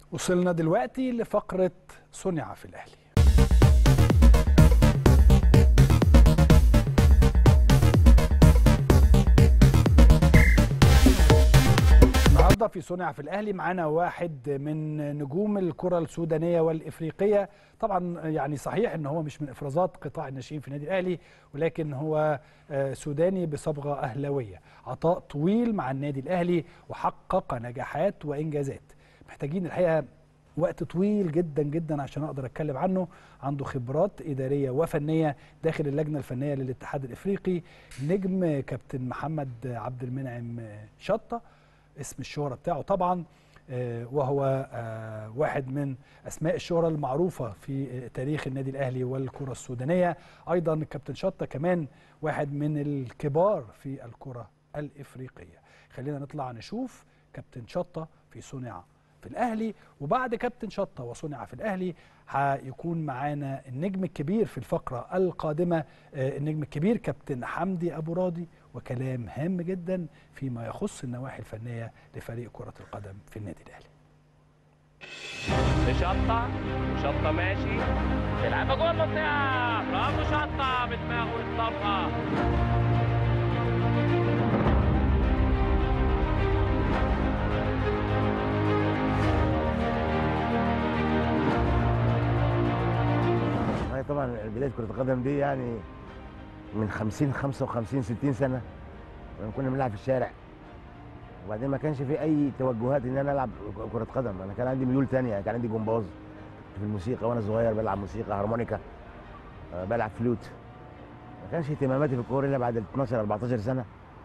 وصلنا دلوقتي لفقرة صنع في الأهلي النهارده في صنع في الاهلي معانا واحد من نجوم الكره السودانيه والافريقيه طبعا يعني صحيح ان هو مش من افرازات قطاع الناشئين في النادي الاهلي ولكن هو آه، سوداني بصبغه اهلاويه عطاء طويل مع النادي الاهلي وحقق نجاحات وانجازات محتاجين الحقيقه وقت طويل جدا جدا عشان اقدر اتكلم عنه عنده خبرات اداريه وفنيه داخل اللجنه الفنيه للاتحاد الافريقي نجم كابتن محمد عبد المنعم شطه اسم الشهرة بتاعه طبعا آه، وهو آه، واحد من اسماء الشهرة المعروفة في آه، تاريخ النادي الاهلي والكرة السودانية ايضا الكابتن شطة كمان واحد من الكبار في الكرة الافريقية خلينا نطلع نشوف كابتن شطة في صنع في الاهلي وبعد كابتن شطة وصنع في الاهلي هيكون معانا النجم الكبير في الفقرة القادمة آه، النجم الكبير كابتن حمدي ابو راضي وكلام هام جدا فيما يخص النواحي الفنية لفريق كرة القدم في النادي الاهلي شطة شطة ماشي يلعبها جوه المنطقة برافو شطة بدماغه الطلقة هي طبعا بدايه كره القدم دي يعني من 50 55 60 سنه لما كنا بنلعب في الشارع وبعدين ما كانش في اي توجهات ان انا العب كره قدم انا كان عندي ميول تانية كان عندي جمباز في الموسيقى وانا صغير بلعب موسيقى هارمونيكا آه، بلعب فلوت ما كانش اهتماماتي في الكوره الا بعد 12 14 سنه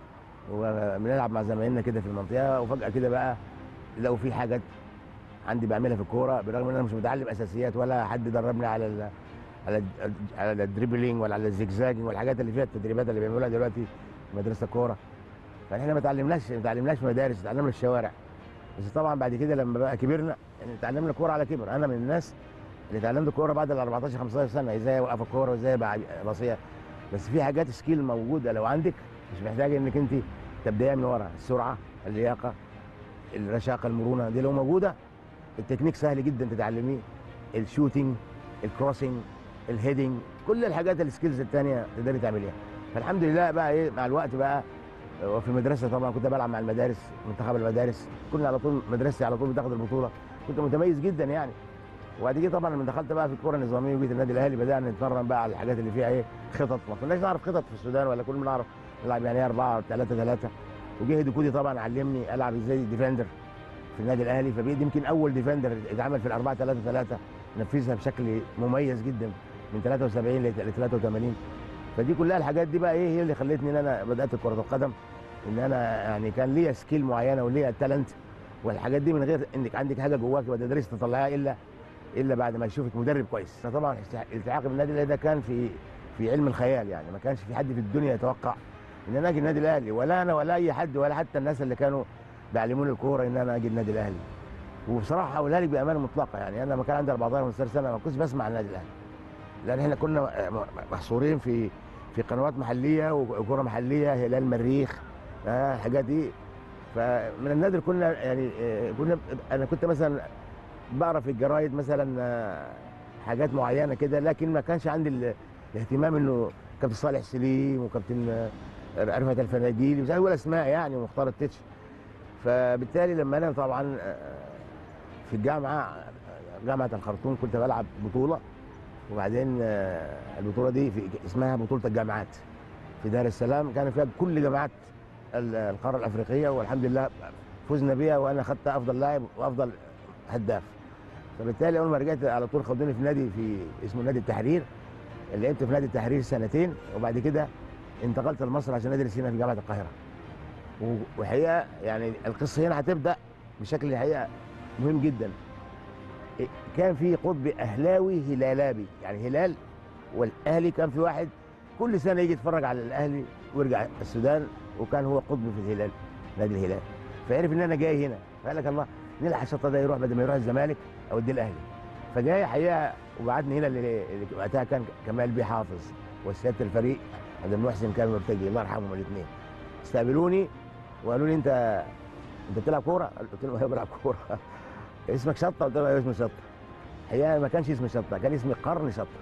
وبنلعب مع زمايلنا كده في المنطقه وفجاه كده بقى لقوا في حاجات عندي بعملها في الكوره بالرغم ان انا مش متعلم اساسيات ولا حد دربني على ال على ال على الدريبلينج ولا على الزجزاجنج والحاجات اللي فيها التدريبات اللي بيعملوها دلوقتي في مدرسه الكوره فاحنا ما اتعلمناش ما اتعلمناش في مدارس اتعلمنا في الشوارع بس طبعا بعد كده لما بقى كبرنا يعني اتعلمنا الكوره على كبر انا من الناس اللي اتعلمت الكوره بعد ال 14 15 سنه ازاي اوقف الكوره وازاي ابقى باصيه بس في حاجات سكيل موجوده لو عندك مش محتاجه انك انت تبدايها من ورا السرعه اللياقه الرشاقه المرونه دي لو موجوده التكنيك سهل جدا تتعلميه الشوتينج الكروسنج الهيدنج كل الحاجات السكيلز الثانيه تقدري تعمليها فالحمد لله بقى ايه مع الوقت بقى وفي المدرسه طبعا كنت بلعب مع المدارس منتخب المدارس كنا على طول مدرستي على طول بتاخد البطوله كنت متميز جدا يعني وبعد كده طبعا لما دخلت بقى في الكره النظاميه وجيت النادي الاهلي بدانا نتمرن بقى على الحاجات اللي فيها ايه خطط ما كناش نعرف خطط في السودان ولا كنا بنعرف نلعب يعني ايه 4 3 3 وجه هيدي كودي طبعا علمني العب ازاي ديفندر في النادي الاهلي فبقيت يمكن اول ديفندر اتعمل في الأربعة 3 3 نفذها بشكل مميز جدا من 73 ل 83 فدي كلها الحاجات دي بقى ايه هي اللي خلتني ان انا بدات كره القدم ان انا يعني كان ليا سكيل معينه وليا تالنت والحاجات دي من غير انك عندك حاجه جواك ما تقدريش تطلعيها الا الا بعد ما يشوفك مدرب كويس انا طبعا التحاقي بالنادي الاهلي ده كان في في علم الخيال يعني ما كانش في حد في الدنيا يتوقع ان انا اجي النادي الاهلي ولا انا ولا اي حد ولا حتى الناس اللي كانوا بيعلموني الكوره ان انا اجي النادي الاهلي وبصراحه هقولها لك بامانه مطلقه يعني انا لما كان عندي 14 15 سنه ما كنتش بسمع النادي الاهلي لان احنا كنا محصورين في في قنوات محليه وكره محليه هلال مريخ آه الحاجات دي فمن النادر كنا يعني آه، كنا انا كنت مثلا بقرا في الجرايد مثلا آه، حاجات معينه كده لكن ما كانش عندي ال- الاهتمام انه كابتن صالح سليم وكابتن آه، رفعت الفناجيلي مش عايز اقول اسماء يعني ومختار التتش فبالتالي لما انا طبعا آه، في الجامعه جامعه الخرطوم كنت بلعب بطوله وبعدين آه، البطوله دي في اسمها بطوله الجامعات في دار السلام كان فيها كل جامعات ال- القاره الافريقيه والحمد لله فزنا بيها وانا خدت افضل لاعب وافضل هداف فبالتالي اول ما رجعت على طول خدوني في نادي في اسمه نادي التحرير لعبت في نادي التحرير سنتين وبعد كده انتقلت لمصر عشان ادرس هنا في جامعه القاهره و- وحقيقه يعني القصه هنا هتبدا بشكل الحقيقه مهم جدا إيه، كان في قطب اهلاوي هلالابي يعني هلال والاهلي كان في واحد كل سنه يجي يتفرج على الاهلي ويرجع السودان وكان هو قطب في الهلال نادي الهلال فعرف ان انا جاي هنا فقال لك الله نلحق الشطه ده يروح بدل ما يروح الزمالك او اديه الاهلي فجاي حقيقه وبعتني هنا اللي اللي وقتها كان كمال بيه حافظ وسياده الفريق عبد المحسن كان مرتجي الله يرحمهم الاثنين استقبلوني وقالوا لي انت انت بتلعب كوره؟ قلت لهم ايوه بلعب كوره اسمك شطه قلت له ايوه اسمي شطه الحقيقه ما كانش اسمي شطه كان اسمي قرن شطه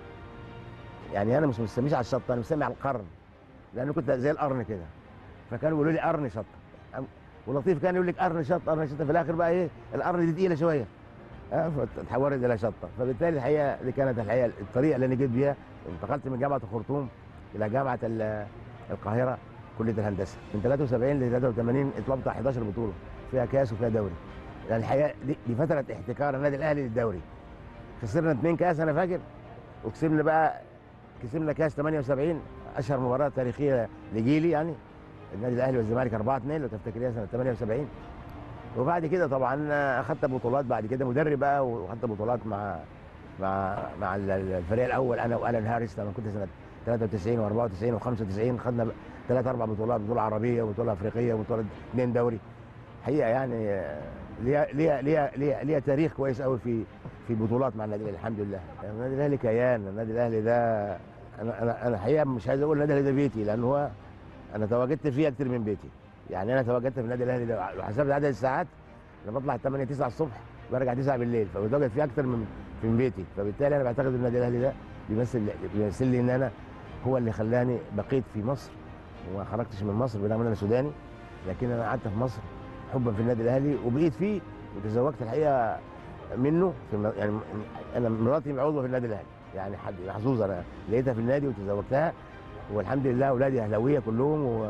يعني انا مش مسميش على الشطه انا مسمي على القرن لانه كنت زي القرن كده فكانوا بيقولوا لي قرن شطه أم- ولطيف كان يقول لك قرن شطه قرن شطه في الاخر بقى ايه القرن دي تقيله شويه اه فتحولت الى شطه فبالتالي الحقيقه دي كانت الحقيقه الطريقه اللي انا جيت بيها انتقلت من جامعه الخرطوم الى جامعه ال- القاهره كليه الهندسه من 73 ل 83 اتلعبت 11 بطوله فيها كاس وفيها دوري يعني الحقيقه دي, دي فتره احتكار النادي الاهلي للدوري خسرنا اثنين كاس انا فاكر وكسبنا بقى كسبنا كاس 78 اشهر مباراه تاريخيه لجيلي يعني النادي الاهلي والزمالك 4 2 لو تفتكريها سنه 78 وبعد كده طبعا اخدت بطولات بعد كده مدرب بقى واخدت بطولات مع مع مع ال- الفريق الاول انا والان هاريس لما كنت سنه 93 و94 و95 خدنا ثلاث اربع بطولات بطوله عربيه وبطوله افريقيه وبطوله اثنين دوري حقيقه يعني آه، ليها ليها ليها ليها ليها تاريخ كويس قوي في في بطولات مع النادي الاهلي الحمد لله يعني النادي الاهلي كيان النادي الاهلي ده انا انا انا حقيقه مش عايز اقول النادي الاهلي ده بيتي لان هو انا تواجدت فيه اكتر من بيتي يعني انا تواجدت في النادي الاهلي ده لو حسبت عدد الساعات انا بطلع 8 9 الصبح برجع 9 بالليل فبتواجد فيه اكتر من من بيتي فبالتالي انا بعتقد النادي الاهلي ده بيمثل بيمثل لي ان انا هو اللي خلاني بقيت في مصر وما خرجتش من مصر بالرغم ان انا سوداني لكن انا قعدت في مصر حبا في النادي الاهلي وبقيت فيه وتزوجت الحقيقه منه في الم... يعني انا مراتي عضوه في النادي الاهلي يعني حد محظوظ انا لقيتها في النادي وتزوجتها والحمد لله اولادي اهلاويه كلهم و...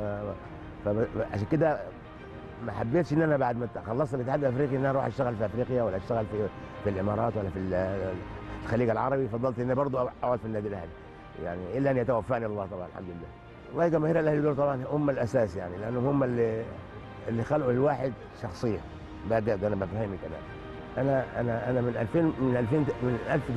فعشان كده ما حبيتش ان انا بعد ما خلصت الاتحاد الافريقي ان انا اروح اشتغل في افريقيا ولا اشتغل في في الامارات ولا في ال- الخليج العربي فضلت ان أنا برضه اقعد في النادي الاهلي يعني الا ان يتوفاني الله طبعا الحمد لله والله جماهير الاهلي دول طبعا هم الاساس يعني لانهم هم اللي اللي خلقوا الواحد شخصيه بجد انا بفهمك انا انا انا انا من 2000 من 2000 من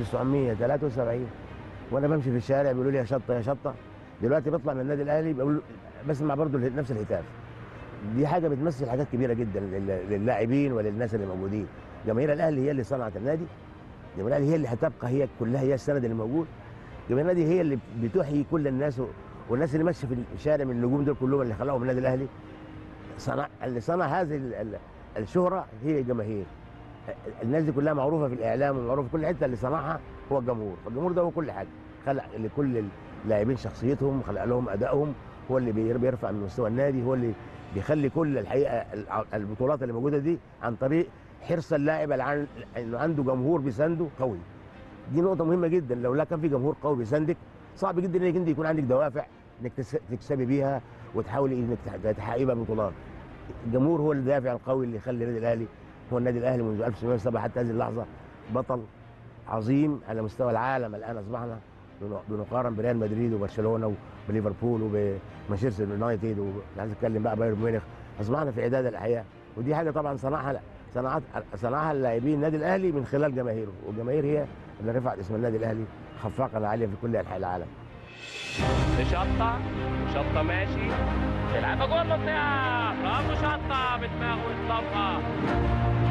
1973 وانا بمشي في الشارع بيقولوا لي يا شطه يا شطه دلوقتي بطلع من النادي الاهلي بقول بسمع برضه نفس الهتاف دي حاجه بتمثل حاجات كبيره جدا لل- للاعبين وللناس اللي موجودين جماهير الاهلي هي اللي صنعت النادي جماهير الاهلي هي اللي هتبقى هي كلها هي السند اللي موجود جماهير النادي هي اللي بتحيي كل الناس و- والناس اللي ماشيه في الشارع من النجوم دول كلهم اللي خلقهم النادي الاهلي صنع اللي صنع هذه ال- ال- الشهره هي الجماهير الناس دي كلها معروفه في الاعلام ومعروفه في كل حته اللي صنعها هو الجمهور فالجمهور ده هو كل حاجه خلق لكل اللاعبين شخصيتهم خلق لهم ادائهم هو اللي بير- بيرفع من مستوى النادي هو اللي بيخلي كل الحقيقه الع- البطولات اللي موجوده دي عن طريق حرص اللاعب على عن- انه عنده جمهور بيسانده قوي دي نقطه مهمه جدا لو لا كان في جمهور قوي بيساندك صعب جدا انك انت يكون عندك دوافع انك تس- تكسبي بيها وتحاولي انك تح- تحققي بيها بطولات الجمهور هو الدافع القوي اللي يخلي النادي الاهلي هو النادي الاهلي منذ 1907 حتى هذه اللحظه بطل عظيم على مستوى العالم الان اصبحنا بن- بنقارن بريال مدريد وبرشلونه وبليفربول وبمانشستر يونايتد وعايز اتكلم بقى بايرن ميونخ اصبحنا في عداد الحياه ودي حاجه طبعا صنعها صنعت صنعها اللاعبين النادي الاهلي من خلال جماهيره والجماهير هي اللي رفعت اسم النادي الاهلي خفاقا عاليه في كل انحاء العالم شطة شطة ماشي تلعبها جوه المنطقة برافو شطة بدماغه يطلقها